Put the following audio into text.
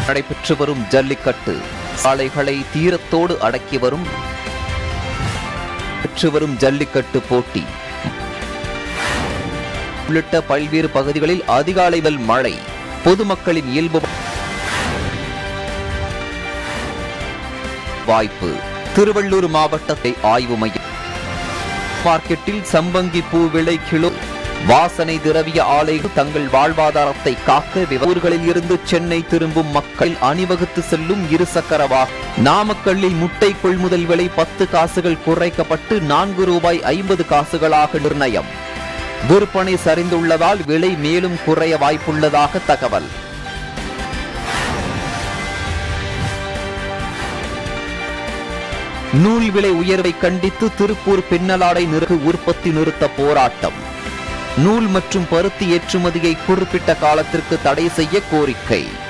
நடைபெற்று வரும் ஜல்லிக்கட்டு சாலைகளை தீரத்தோடு அடக்கி வரும் பெற்று வரும் ஜல்லிக்கட்டு போட்டி உள்ளிட்ட பல்வேறு பகுதிகளில் அதிகாலை முதல் மழை பொதுமக்களின் இயல்பு வாய்ப்பு திருவள்ளூர் மாவட்டத்தை ஆய்வு மையம் மார்க்கெட்டில் சம்பங்கி பூ விலை கிலோ வாசனை திரவிய ஆலைகள் தங்கள் வாழ்வாதாரத்தை காக்க ஊர்களில் இருந்து சென்னை திரும்பும் மக்கள் அணிவகுத்து செல்லும் இருசக்கர வாகனம் நாமக்கல்லில் முட்டை கொள்முதல் விலை பத்து காசுகள் குறைக்கப்பட்டு நான்கு ரூபாய் ஐம்பது காசுகளாக நிர்ணயம் விற்பனை சரிந்துள்ளதால் விலை மேலும் குறைய வாய்ப்புள்ளதாக தகவல் நூல் விலை உயர்வை கண்டித்து திருப்பூர் பின்னலாடை நிறுகு உற்பத்தி நிறுத்த போராட்டம் நூல் மற்றும் பருத்தி ஏற்றுமதியை குறிப்பிட்ட காலத்திற்கு தடை செய்ய கோரிக்கை